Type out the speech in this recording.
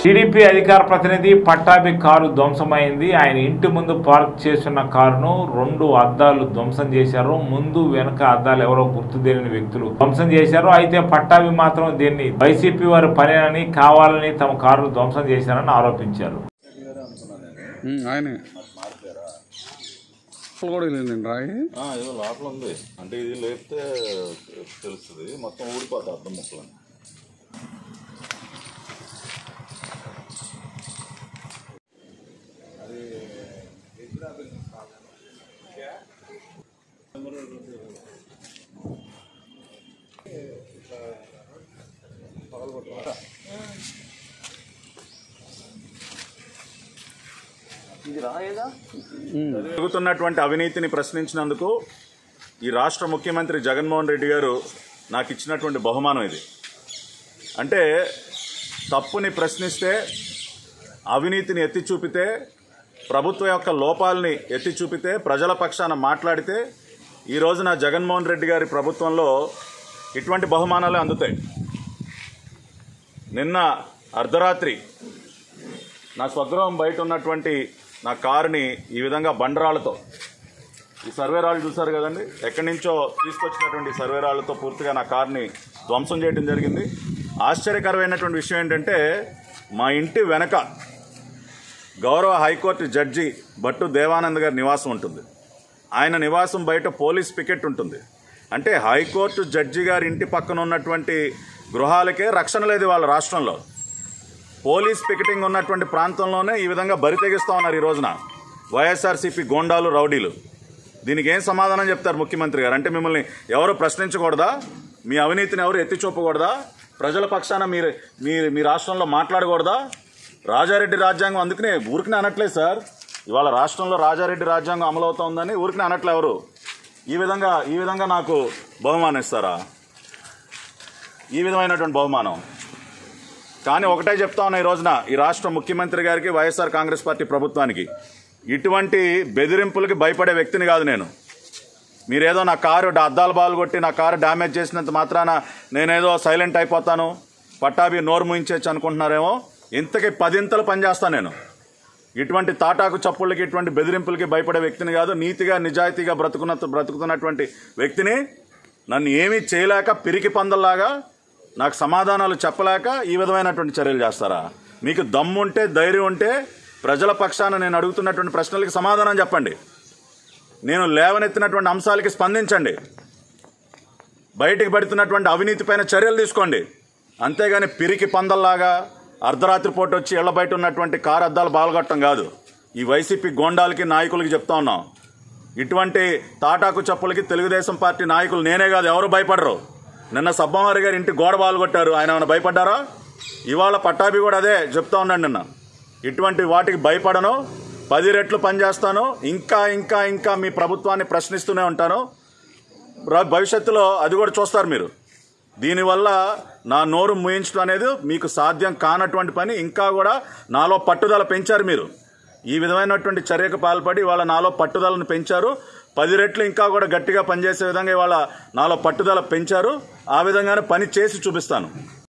TDP అధికార ప్రతినిధి Pattabhi car ధ్వంసమైంది ఆయన ఇంటి ముందు పార్క్ చేస్తున్న కారును రెండు అద్దాలు ధ్వంసం చేశారు ముందు వెనక అద్దాలు ఎవరో గుర్తు తెలియని వ్యక్తులు ధ్వంసం చేశారు అయితే పట్టాభి మాత్రం దీన్ని వైసీపీ వారి పనేనని కావాలని తమ కారును ధ్వంసం చేశారని ఆరోపించారు ఉమ్, ఆయనే అసలు కూడా వెళ్ళిందండి రాయి ఆ, ఏదో లోపల ఉంది అంటే ఇది లేపితే తెలుస్తుంది మొత్తం ఊడిపోతుంది అర్థం ముక్కలు జరుగుతున్నటువంటి అవినీతిని ప్రశ్నించినందుకు ఈ రాష్ట్ర ముఖ్యమంత్రి జగన్మోహన్ రెడ్డి గారు నాకు ఇచ్చినటువంటి బహుమానం ఇది అంటే తప్పుని ప్రశ్నిస్తే అవినీతిని ఎత్తి చూపితే ప్రభుత్వం యొక్క లోపాలని ఎత్తి చూపితే ప్రజల పక్షాన మాట్లాడితే ఈ రోజున జగన్మోహన్ రెడ్డి గారి ప్రభుత్వంలో ఇటువంటి బహుమానాలే అందుతాయి నిన్న అర్ధరాత్రి నా స్వగృహం బయట ఉన్నటువంటి నా కారుని ఈ విధంగా బండరాళ్లతో ఈ సర్వే రాళ్ళు చూసారు కదండి ఎక్కడి నుంచో తీసుకొచ్చినటువంటి ఈ సర్వే రాళ్లతో పూర్తిగా నా కార్ని ధ్వంసం చేయడం జరిగింది ఆశ్చర్యకరమైనటువంటి విషయం ఏంటంటే మా ఇంటి వెనక గౌరవ హైకోర్టు జడ్జి భట్టు దేవానంద్ గారి నివాసం ఉంటుంది ఆయన నివాసం బయట పోలీస్ పికెట్ ఉంటుంది అంటే హైకోర్టు జడ్జి గారి ఇంటి పక్కన ఉన్నటువంటి గృహాలకే రక్షణ లేదు వాళ్ళ రాష్ట్రంలో పోలీస్ పికెటింగ్ ఉన్నటువంటి ప్రాంతంలోనే ఈ విధంగా బరి తెగిస్తా ఉన్నారు ఈ రోజున వైఎస్ఆర్సీపీ గోండాలు రౌడీలు దీనికి ఏం సమాధానం చెప్తారు ముఖ్యమంత్రి గారు అంటే మిమ్మల్ని ఎవరు ప్రశ్నించకూడదా మీ అవినీతిని ఎవరు ఎత్తి చూపకూడదా ప్రజల పక్షాన మీరు మీ మీ రాష్ట్రంలో మాట్లాడకూడదా రాజారెడ్డి రాజ్యాంగం అందుకనే ఊరికనే అనట్లేదు సార్ ఇవాళ రాష్ట్రంలో రాజారెడ్డి రాజ్యాంగం అమలవుతా ఉందని ఊరికనే అనట్లే ఎవరు ఈ విధంగా ఈ విధంగా నాకు బహుమానం ఇస్తారా ఈ విధమైనటువంటి బహుమానం కానీ ఒకటే చెప్తా ఉన్నా ఈ రోజున ఈ రాష్ట్ర ముఖ్యమంత్రి గారికి వైఎస్ఆర్ కాంగ్రెస్ పార్టీ ప్రభుత్వానికి ఇటువంటి బెదిరింపులకి భయపడే వ్యక్తిని కాదు నేను మీరేదో నా కారు డా- అద్దాలు బాలు కొట్టి నా కారు డ్యామేజ్ చేసినంత మాత్రాన నేనేదో సైలెంట్ అయిపోతాను పట్టాభి నోరు ముయించచ్చు అనుకుంటున్నారేమో ఇంతకి పదింతలు పనిచేస్తాను నేను ఇటువంటి తాటాకు చప్పుళ్ళకి ఇటువంటి బెదిరింపులకి భయపడే వ్యక్తిని కాదు నీతిగా నిజాయితీగా బ్రతుకున్న బ్రతుకుతున్నటువంటి వ్యక్తిని నన్ను ఏమీ చేయలేక పిరికి పందల్లాగా నాకు సమాధానాలు చెప్పలేక ఈ విధమైనటువంటి చర్యలు చేస్తారా మీకు దమ్ముంటే ధైర్యం ఉంటే ప్రజల పక్షాన నేను అడుగుతున్నటువంటి ప్రశ్నలకి సమాధానం చెప్పండి నేను లేవనెత్తినటువంటి అంశాలకి స్పందించండి బయటికి పడుతున్నటువంటి అవినీతి పైన చర్యలు తీసుకోండి అంతేగాని పిరికి పందల్లాగా అర్ధరాత్రి పూట వచ్చి ఇళ్ల బయట ఉన్నటువంటి కారు అద్దాలు బాలగొట్టడం కాదు ఈ వైసీపీ గోండాలకి నాయకులకి చెప్తా ఉన్నాం ఇటువంటి తాటాకు చెప్పులకి తెలుగుదేశం పార్టీ నాయకులు నేనే కాదు ఎవరు భయపడరు నిన్న సబ్బమారి గారి ఇంటి గోడ బాలుగొట్టారు ఆయన ఏమైనా భయపడ్డారా ఇవాళ పట్టాభి కూడా అదే చెప్తా ఉన్నాడు నిన్న ఇటువంటి వాటికి భయపడను పది రెట్లు పనిచేస్తాను ఇంకా ఇంకా ఇంకా మీ ప్రభుత్వాన్ని ప్రశ్నిస్తూనే ఉంటాను రా- భవిష్యత్తులో అది కూడా చూస్తారు మీరు దీనివల్ల నా నోరు ముయించడం అనేది మీకు సాధ్యం కానటువంటి పని ఇంకా కూడా నాలో పట్టుదల పెంచారు మీరు ఈ విధమైనటువంటి చర్యకు పాల్పడి ఇవాళ నాలో పట్టుదలను పెంచారు పది రెట్లు ఇంకా కూడా గట్టిగా పనిచేసే విధంగా ఇవాళ నాలో పట్టుదల పెంచారు ఆ విధంగానే పని చేసి చూపిస్తాను